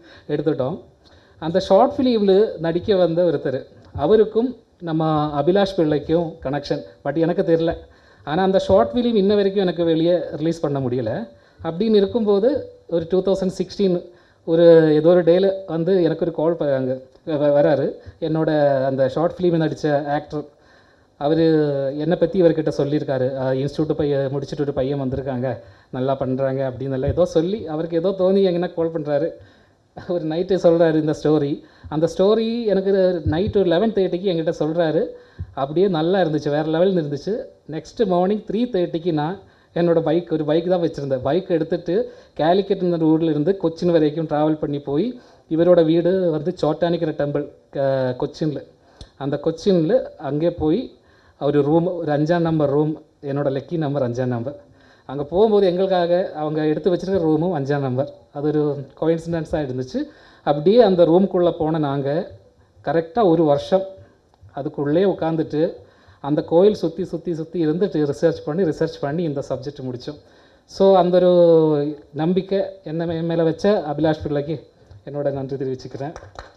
எடுத்துட்டோம் அந்த ஷார்ட் ஃபிலிமில் நடிக்க வந்த ஒருத்தர் அவருக்கும் நம்ம அபிலாஷ் பிள்ளைக்கும் கனெக்ஷன் பட் எனக்கு தெரில ஆனால் அந்த ஷார்ட் ஃபிலிம் இன்ன வரைக்கும் எனக்கு வெளியே ரிலீஸ் பண்ண முடியல அப்படின்னு இருக்கும்போது ஒரு டூ தௌசண்ட் சிக்ஸ்டீன் ஒரு ஏதோ ஒரு டேயில் வந்து எனக்கு ஒரு கால் அங்கே வராரு என்னோட அந்த ஷார்ட் ஃபிலிம் நடித்த ஆக்டர் அவர் என்னை பற்றி இவர்கிட்ட சொல்லியிருக்காரு இன்ஸ்டியூட் பையன் முடிச்சுட்டு ஒரு பையன் வந்திருக்காங்க நல்லா பண்ணுறாங்க அப்படின்னு எல்லாம் ஏதோ சொல்லி அவருக்கு ஏதோ தோணி எங்கன்னா கால் பண்ணுறாரு ஒரு நைட்டு சொல்கிறாரு இந்த ஸ்டோரி அந்த ஸ்டோரி எனக்கு நைட்டு ஒரு லெவன் தேர்ட்டிக்கு என்கிட்ட சொல்கிறாரு அப்படியே நல்லா இருந்துச்சு வேறு லெவலில் இருந்துச்சு நெக்ஸ்ட் மார்னிங் த்ரீ தேர்ட்டிக்கு நான் என்னோட பைக் ஒரு பைக் தான் வச்சுருந்தேன் பைக் எடுத்துகிட்டு கேலிக்கட்ன்ற ஊரில் இருந்து கொச்சின் வரைக்கும் ட்ராவல் பண்ணி போய் இவரோட வீடு வந்து சோட்டானிக்கிற டெம்பிள் கொச்சினில் அந்த கொச்சினில் அங்கே போய் அவர் ரூம் ஒரு அஞ்சாம் நம்பர் ரூம் என்னோட லக்கி நம்பர் அஞ்சாம் நம்பர் அங்கே போகும்போது எங்களுக்காக அவங்க எடுத்து வச்சிருக்க ரூமும் அஞ்சாம் நம்பர் அது ஒரு கோயின்சிடென்ஸாக இருந்துச்சு அப்படியே அந்த ரூம்குள்ளே போன நாங்கள் கரெக்டாக ஒரு வருஷம் அதுக்குள்ளே உட்காந்துட்டு அந்த கோயில் சுற்றி சுற்றி சுற்றி இருந்துட்டு ரிசர்ச் பண்ணி ரிசர்ச் பண்ணி இந்த சப்ஜெக்ட் முடித்தோம் ஸோ அந்த ஒரு நம்பிக்கை என்ன மே- மேலே வச்ச அபிலாஷ் பிள்ளைக்கு என்னோட நன்றி தெரிவிச்சுக்கிறேன்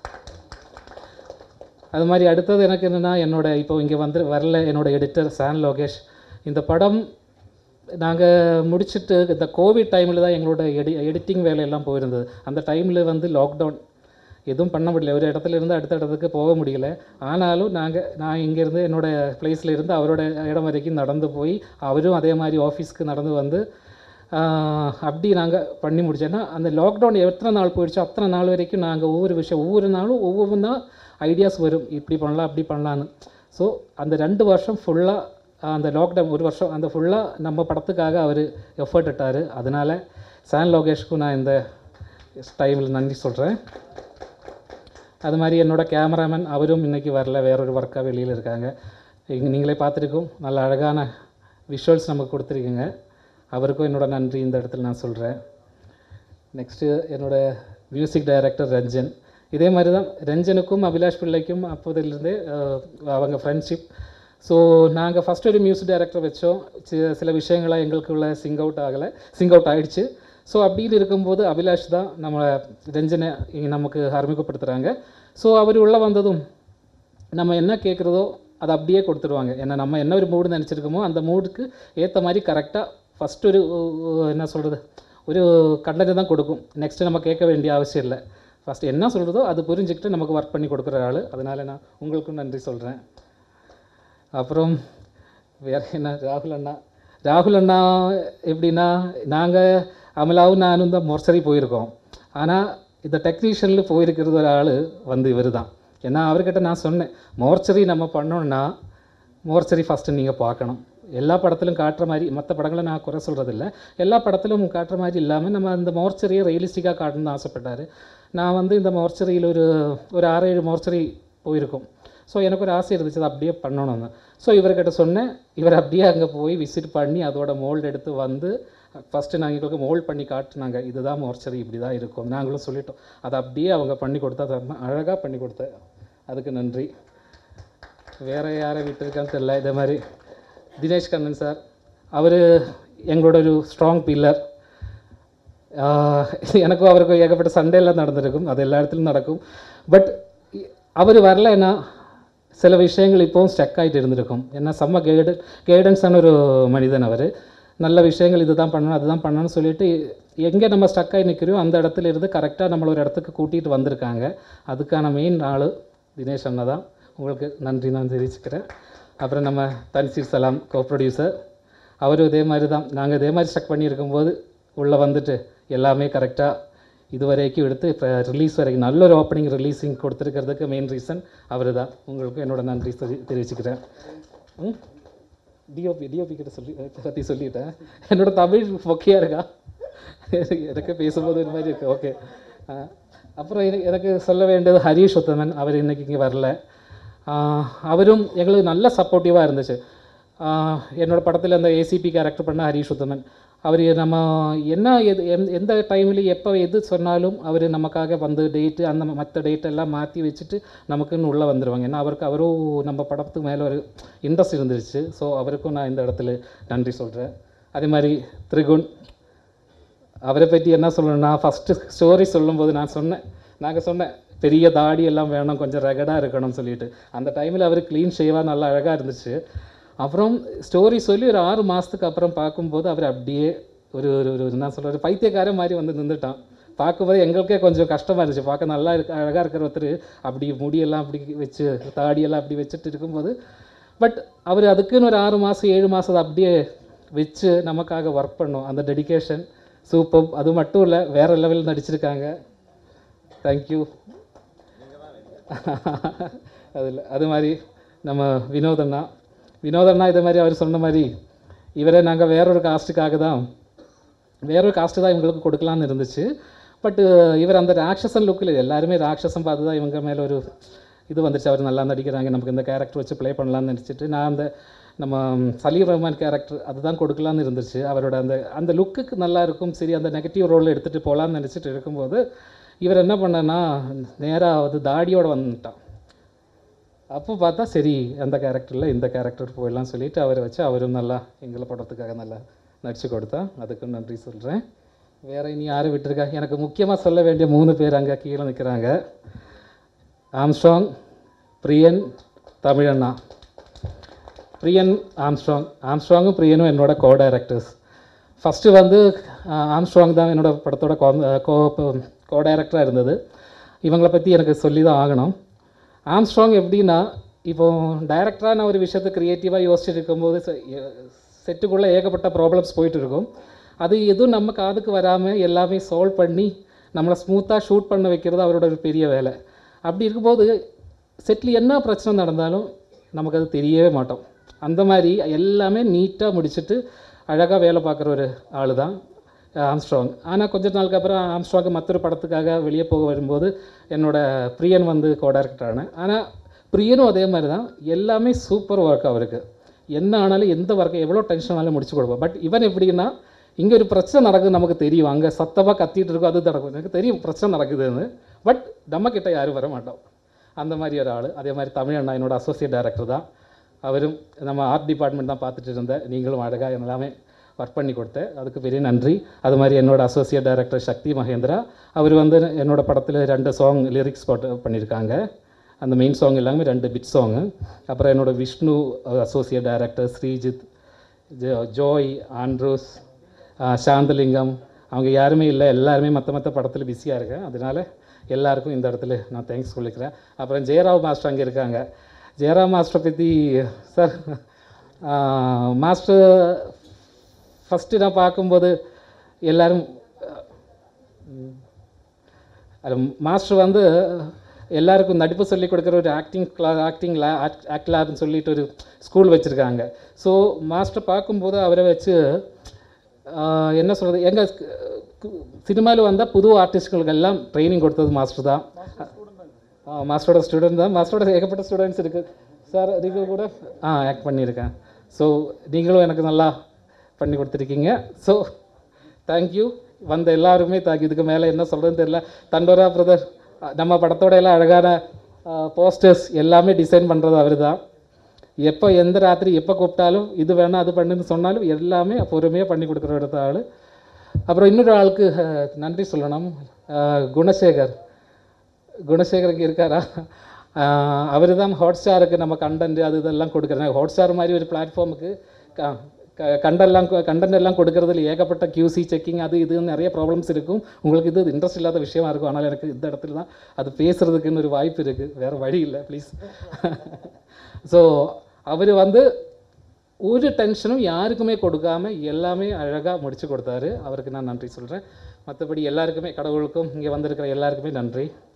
அது மாதிரி அடுத்தது எனக்கு என்னென்னா என்னோட இப்போ இங்கே வந்து வரல என்னோட எடிட்டர் சான் லோகேஷ் இந்த படம் நாங்கள் முடிச்சுட்டு இந்த கோவிட் டைமில் தான் எங்களோட எடி எடிட்டிங் வேலையெல்லாம் போயிருந்தது அந்த டைமில் வந்து லாக்டவுன் எதுவும் பண்ண முடியல ஒரு இடத்துல இருந்து அடுத்த இடத்துக்கு போக முடியல ஆனாலும் நாங்கள் நான் இங்கேருந்து என்னோட பிளேஸில் இருந்து அவரோட இடம் வரைக்கும் நடந்து போய் அவரும் அதே மாதிரி ஆஃபீஸ்க்கு நடந்து வந்து ஆஹ், அப்படி நாங்கள் பண்ணி முடிச்சோன்னா அந்த லாக்டவுன் எத்தனை நாள் போயிடுச்சோ அத்தனை நாள் வரைக்கும் நாங்கள் ஒவ்வொரு விஷயம் ஒவ்வொரு நாளும் ஒவ்வொன்றா ஐடியாஸ் வரும் இப்படி பண்ணலாம் அப்படி பண்ணலான்னு ஸோ அந்த ரெண்டு வருஷம் ஃபுல்லாக அந்த லாக்டவுன் ஒரு வருஷம் அந்த ஃபுல்லாக நம்ம படத்துக்காக அவர் எஃபர்ட் இட்டார் அதனால் சான் லோகேஷ்க்கும் நான் இந்த டைமில் நன்றி சொல்கிறேன் அது மாதிரி என்னோட கேமராமேன் அவரும் இன்றைக்கி வரல வேறொரு ஒர்க்காக வெளியில் இருக்காங்க இங்க நீங்களே பார்த்துருக்கோம் நல்ல அழகான விஷுவல்ஸ் நமக்கு கொடுத்துருக்கீங்க அவருக்கும் என்னோட நன்றி இந்த இடத்துல நான் சொல்கிறேன் நெக்ஸ்ட்டு என்னோட மியூசிக் டைரக்டர் ரஞ்சன் இதே மாதிரி தான் ரஞ்சனுக்கும் அபிலாஷ் பிள்ளைக்கும் அப்போதிலிருந்தே அஹ், அவங்க ஃப்ரெண்ட்ஷிப் ஸோ நாங்கள் ஃபஸ்ட் ஒரு மியூசிக் டைரக்டர் வச்சோம் சி- சில விஷயங்களாக எங்களுக்குள்ள சிங் அவுட் ஆகலை சிங் அவுட் ஆயிடுச்சு ஸோ அப்படின்னு இருக்கும்போது அபிலாஷ் தான் நம்ம ரஞ்சனை இங்க நமக்கு அறிமுகப்படுத்துகிறாங்க ஸோ அவர் உள்ளே வந்ததும் நம்ம என்ன கேட்குறதோ அதை அப்படியே கொடுத்துருவாங்க ஏன்னா நம்ம என்ன ஒரு மூடு நினச்சிருக்கோமோ அந்த மூடுக்கு ஏற்ற மாதிரி கரெக்டாக ஃபஸ்ட் ஒரு உ- என்ன சொல்கிறது ஒரு கண்டனை தான் கொடுக்கும் நெக்ஸ்ட்டு நம்ம கேட்க வேண்டிய அவசியம் இல்லை ஃபஸ்ட் என்ன சொல்கிறதோ அது புரிஞ்சுக்கிட்டு நமக்கு ஒர்க் பண்ணி கொடுக்குற ஆள் அதனால் நான் உங்களுக்கும் நன்றி சொல்கிறேன் அப்புறம் வேற என்ன ராகுல் அண்ணா ராகுல் அண்ணா எப்படின்னா நாங்கள் அமலாவும் நானும் தான் மொர்சரி போயிருக்கோம் ஆனால் இந்த டெக்னீஷியனில் போயிருக்கிறது ஒரு ஆள் வந்து இவர் தான் ஏன்னா அவர்கிட்ட நான் சொன்னேன் மோர்ச்சரி நம்ம பண்ணோம்னா மோர்ச்சரி ஃபஸ்ட்டு நீங்கள் பார்க்கணும் எல்லா படத்திலும் காட்டுற மாதிரி மற்ற படங்களை நான் குறை சொல்கிறதில்ல எல்லா படத்திலும் காட்டுற மாதிரி இல்லாமல் நம்ம அந்த மோர்ச்சரியை ரியலிஸ்டிக்காக காட்டணும்னு ஆசைப்பட்டார் நான் வந்து இந்த மோர்ச்சரியில் ஒரு ஒரு ஆறு ஏழு மோர்ச்சரி போயிருக்கோம் ஸோ எனக்கு ஒரு ஆசை இருந்துச்சு அதை அப்படியே பண்ணணும்னு ஸோ இவர்கிட்ட சொன்னேன் இவர் அப்படியே அங்கே போய் விசிட் பண்ணி அதோட மோல்டு எடுத்து வந்து ஃபஸ்ட்டு நாங்கள் எங்களுக்கு மோல்ட் பண்ணி காட்டுனாங்க இதுதான் மோர்ச்சரி இப்படி தான் இருக்கும் நாங்களும் சொல்லிட்டோம் அதை அப்படியே அவங்க பண்ணி கொடுத்தா அதை அழகாக பண்ணி கொடுத்த அதுக்கு நன்றி வேறு யாரை விட்டுருக்கான்னு தெரியல இதே மாதிரி தினேஷ் கண்ணன் சார் அவர் எங்களோட ஒரு ஸ்ட்ராங் பில்லர் எனக்கும் அவருக்கும் ஏகப்பட்ட சண்டையெல்லாம் நடந்திருக்கும் அது எல்லா இடத்துலையும் நடக்கும் பட் அவர் வரலைன்னா சில விஷயங்கள் இப்போவும் ஸ்டக் ஆகிட்டு இருந்திருக்கும் ஏன்னா செம்ம கைடு கைடன்ஸான ஒரு மனிதன் அவர் நல்ல விஷயங்கள் இதுதான் பண்ணணும் அதுதான் பண்ணணும்னு சொல்லிட்டு எங்கே நம்ம ஸ்டக் ஆகி நிற்கிறோம் அந்த இடத்துல இருந்து கரெக்டாக நம்மள ஒரு இடத்துக்கு கூட்டிகிட்டு வந்திருக்காங்க அதுக்கான மெயின் ஆள் தினேஷ் அண்ணா தான் உங்களுக்கு நன்றி நான் தெரிவிச்சுக்கிறேன் அப்புறம் நம்ம தன்சீர் சலாம் கோ ப்ரொடியூசர் அவரும் இதே மாதிரி தான் நாங்கள் இதே மாதிரி ஸ்டக் பண்ணியிருக்கும்போது உள்ளே வந்துட்டு எல்லாமே கரெக்டாக இது வரைக்கும் எடுத்து இப்போ ரிலீஸ் வரைக்கும் நல்ல ஒரு ஓப்பனிங் ரிலீஸிங் கொடுத்துருக்கிறதுக்கு மெயின் ரீசன் அவர் தான் உங்களுக்கு என்னோட நன்றி தெரி- தெரிவிச்சுக்கிறேன் ம் டிஓபி டிஓபி கிட்ட சொல்லி பற்றி சொல்லிட்டேன் என்னோட தமிழ் மொக்கையாக இருக்கா எனக்கு- எனக்கு பேசும்போது ஒரு மாதிரி இருக்கு ஓகே அப்புறம் எனக்கு எனக்கு சொல்ல வேண்டியது ஹரீஷ் உத்தமன் அவர் இன்னைக்கு இங்கே வரல ஆஹ் அவரும் எங்களுக்கு நல்ல சப்போர்ட்டிவாக இருந்துச்சு ஆஹ் என்னோட படத்தில் அந்த ஏசிபி கேரக்டர் பண்ண ஹரீஷ் உத்தமன் அவர் நம்ம என்ன எது எந்த- எந்த டைமில் எப்போ எது சொன்னாலும் அவர் நமக்காக வந்து டேட்டு அந்த மற்ற டேட் எல்லாம் மாற்றி வச்சுட்டு நமக்குன்னு உள்ளே வந்துடுவாங்க ஏன்னா அவருக்கு அவரும் நம்ம படத்துக்கு மேலே ஒரு இன்ட்ரெஸ்ட் இருந்துருச்சு ஸோ அவருக்கும் நான் இந்த இடத்துல நன்றி சொல்கிறேன் அதே மாதிரி திரிகுண் அவரை பற்றி என்ன சொல்லணும்னா ஃபஸ்ட்டு ஸ்டோரி சொல்லும்போது நான் சொன்னேன் நாங்கள் சொன்னேன் பெரிய தாடி எல்லாம் வேணும் கொஞ்சம் ரெகடாக இருக்கணும்னு சொல்லிட்டு அந்த டைமில் அவர் க்ளீன் ஷேவாக நல்லா அழகாக இருந்துச்சு அப்புறம் ஸ்டோரி சொல்லி ஒரு ஆறு மாதத்துக்கு அப்புறம் பார்க்கும்போது அவர் அப்படியே ஒரு ஒரு ஒரு என்ன சொல்கிறது பைத்தியக்காரன் மாதிரி வந்து நின்றுட்டான் பார்க்கும்போது எங்களுக்கே கொஞ்சம் கஷ்டமாக இருந்துச்சு பார்க்க நல்லா இருக்கு அழகாக இருக்கிற ஒருத்தர் அப்படி முடியெல்லாம் அப்படி வச்சு தாடியெல்லாம் அப்படி வச்சுட்டு இருக்கும்போது பட் அவர் அதுக்குன்னு ஒரு ஆறு மாதம் ஏழு மாதம் அப்படியே வச்சு நமக்காக ஒர்க் பண்ணோம் அந்த டெடிகேஷன் சூப்பர் அது மட்டும் இல்லை வேறு லெவலில் நடிச்சிருக்காங்க தேங்க்யூ அதில் அது மாதிரி நம்ம வினோதண்ணா வினோதண்ணா இது மாதிரி அவர் சொன்ன மாதிரி இவரை நாங்கள் வேறொரு காஸ்ட்டுக்காக தான் வேறொரு காஸ்ட்டு தான் இவங்களுக்கு கொடுக்கலான்னு இருந்துச்சு பட்டு இவர் அந்த ராட்சசன் லுக்கில் எல்லாருமே ராட்சசம் பார்த்து தான் இவங்க மேலே ஒரு இது வந்துச்சு அவர் நல்லா நடிக்கிறாங்க நமக்கு இந்த கேரக்டர் வச்சு ப்ளே பண்ணலாம்னு நினச்சிட்டு நான் அந்த நம்ம சலீம் ரஹ்மான் கேரக்டர் அதுதான் கொடுக்கலான்னு இருந்துச்சு அவரோட அந்த அந்த லுக்குக்கு நல்லா இருக்கும் சரி அந்த நெகட்டிவ் ரோல் எடுத்துகிட்டு போகலான்னு நினச்சிட்டு இருக்கும்போது இவர் என்ன பண்ணனா நேராக அது தாடியோட வந்துட்டான் அப்போ பார்த்தா சரி அந்த கேரக்டரில் இந்த கேரக்டர் போயிடலாம் சொல்லிட்டு அவரை வச்சு அவரும் நல்லா எங்களை படத்துக்காக நல்லா நடிச்சு கொடுத்தா அதுக்கும் நன்றி சொல்கிறேன் வேற இனி யாரும் விட்டுருக்கா எனக்கு முக்கியமாக சொல்ல வேண்டிய மூணு பேர் அங்கே கீழே நிற்கிறாங்க ஆம்ஸ்ட்ராங் பிரியன் தமிழண்ணா பிரியன் ஆம்ஸ்ட்ராங் ஆம்ஸ்ட்ராங்கும் பிரியனும் என்னோட கோ டைரக்டர்ஸ் ஃபஸ்ட்டு வந்து ஆஹ், ஆம்ஸ்ட்ராங் தான் என்னோட படத்தோட கோ கோ கோ டைரக்டராக இருந்தது இவங்களை பற்றி எனக்கு சொல்லி தான் ஆகணும் ஆம்ஸ்ட்ராங் எப்படின்னா இப்போ டைரக்டராக நான் ஒரு விஷயத்தை க்ரியேட்டிவாக யோசிச்சுட்டு இருக்கும்போது செட்டுக்குள்ளே ஏகப்பட்ட ப்ராப்ளம்ஸ் போயிட்டு இருக்கும் அது எதுவும் நம்ம காதுக்கு வராமல் எல்லாமே சால்வ் பண்ணி நம்மளை ஸ்மூத்தாக ஷூட் பண்ண வைக்கிறது அவரோட ஒரு பெரிய வேலை அப்படி இருக்கும்போது செட்டில் என்ன பிரச்சனை நடந்தாலும் நமக்கு அது தெரியவே மாட்டோம் அந்த மாதிரி எல்லாமே நீட்டாக முடிச்சுட்டு அழகாக வேலை பார்க்குற ஒரு ஆள் தான் ஆம்ஸ்ட்ராங் ஆனால் கொஞ்ச நாளுக்கு அப்புறம் ஆம்ஸ்ட்ராங் மற்றொரு படத்துக்காக வெளியே போக வரும்போது என்னோட பிரியன் வந்து கோடைரக்டர் ஆனேன் ஆனால் பிரியனும் அதே மாதிரி தான் எல்லாமே சூப்பர் ஒர்க் அவருக்கு என்ன ஆனாலும் எந்த ஒர்க்கை எவ்வளோ டென்ஷன் ஆனாலும் முடிச்சு கொடுப்போம் பட் இவன் எப்படின்னா இங்கே ஒரு பிரச்சனை நடக்குது நமக்கு தெரியும் அங்கே சத்தமாக கத்திட்டு இருக்கும் அது நடக்கும் எனக்கு தெரியும் பிரச்சனை நடக்குதுன்னு பட் நம்ம கிட்ட யாரும் வர மாட்டோம் அந்த மாதிரி ஒரு ஆள் அதே மாதிரி தமிழ் அண்ணா என்னோட அசோசியேட் டைரக்டர் தான் அவரும் நம்ம ஆர்ட் டிபார்ட்மெண்ட் தான் பார்த்துட்டு இருந்தேன் நீங்களும் அழகாக எல்லாமே ஒர்க் பண்ணி கொடுத்தேன் அதுக்கு பெரிய நன்றி அது மாதிரி என்னோட அசோசியேட் டைரக்டர் சக்தி மகேந்திரா அவர் வந்து என்னோட படத்தில் ரெண்டு சாங் லிரிக்ஸ் போட்டு பண்ணியிருக்காங்க அந்த மெயின் சாங் எல்லாமே ரெண்டு பிட் சாங்கு அப்புறம் என்னோட விஷ்ணு அசோசியேட் டைரக்டர் ஸ்ரீஜித் ஜோ- ஜோய் ஆண்ட்ரூஸ் ஆஹ் சாந்தலிங்கம் அவங்க யாருமே இல்லை எல்லாருமே மற்ற மற்ற படத்தில் பிஸியாக இருக்கேன் அதனால எல்லாருக்கும் இந்த இடத்துல நான் தேங்க்ஸ் சொல்லிக்கிறேன் அப்புறம் ஜெயராவ் மாஸ்டர் அங்கே இருக்காங்க ஜெயராவ் மாஸ்டரை பற்றி சார் மாஸ்டர் ஃபஸ்ட்டு நான் பார்க்கும்போது எல்லாரும் அது மாஸ்டர் வந்து எல்லாருக்கும் நடிப்பு சொல்லி கொடுக்குற ஒரு ஆக்டிங் கிளா ஆக்டிங் லே ஆக்ட் லேப்னு சொல்லிட்டு ஒரு ஸ்கூல் வச்சுருக்காங்க ஸோ மாஸ்டர் பார்க்கும்போது அவரை வச்சு ஆஹ், என்ன சொல்கிறது எங்கள் சினிமாவில் வந்தால் புது ஆர்டிஸ்ட்களுக்கு எல்லாம் ட்ரைனிங் கொடுத்தது மாஸ்டர் தான் ஆ, மாஸ்டரோட ஸ்டூடெண்ட் தான் மாஸ்டரோட ஏகப்பட்ட ஸ்டூடெண்ட்ஸ் இருக்குது சார் நீங்கள் கூட ஆ ஆக்ட் பண்ணியிருக்கேன் ஸோ நீங்களும் எனக்கு நல்லா பண்ணி கொடுத்துருக்கீங்க ஸோ தேங்க்யூ வந்த எல்லாருமே தேங்க்யூ இதுக்கு மேலே என்ன சொல்கிறதுன்னு தெரியல தண்டோரா பிரதர் நம்ம படத்தோட எல்லாம் அழகான போஸ்டர்ஸ் எல்லாமே டிசைன் பண்ணுறது அவர் தான் எப்போ எந்த ராத்திரி எப்போ கூப்பிட்டாலும் இது வேணாம் அது பண்ணுன்னு சொன்னாலும் எல்லாமே பொறுமையாக பண்ணி கொடுக்குற ஒரு ஆள் அப்புறம் இன்னொரு ஆளுக்கு அஹ், நன்றி சொல்லணும் அஹ், குணசேகர் குணசேகர் இங்கே இருக்காரா அவர் தான் ஹாட்ஸ்டாருக்கு நம்ம கண்டென்ட் அது இதெல்லாம் கொடுக்குறாங்க ஹாட்ஸ்டார் மாதிரி ஒரு பிளாட்ஃபார்முக்கு கண்டெல்லாம் கண்டென்ட் எல்லாம் கொடுக்கறதுல ஏகப்பட்ட கியூசி செக்கிங் அது இதுன்னு நிறைய ப்ராப்ளம்ஸ் இருக்கும் உங்களுக்கு இது இன்ட்ரெஸ்ட் இல்லாத விஷயமா இருக்கும் ஆனால் எனக்கு இந்த இடத்துல தான் அது பேசுகிறதுக்குன்னு ஒரு வாய்ப்பு இருக்குது வேறு வழி இல்லை ப்ளீஸ் ஸோ அவர் வந்து ஒரு டென்ஷனும் யாருக்குமே கொடுக்காம எல்லாமே அழகாக முடிச்சு கொடுத்தாரு அவருக்கு நான் நன்றி சொல்கிறேன் மற்றபடி எல்லாருக்குமே கடவுளுக்கும் இங்கே வந்திருக்கிற எல்லாருக்குமே நன்றி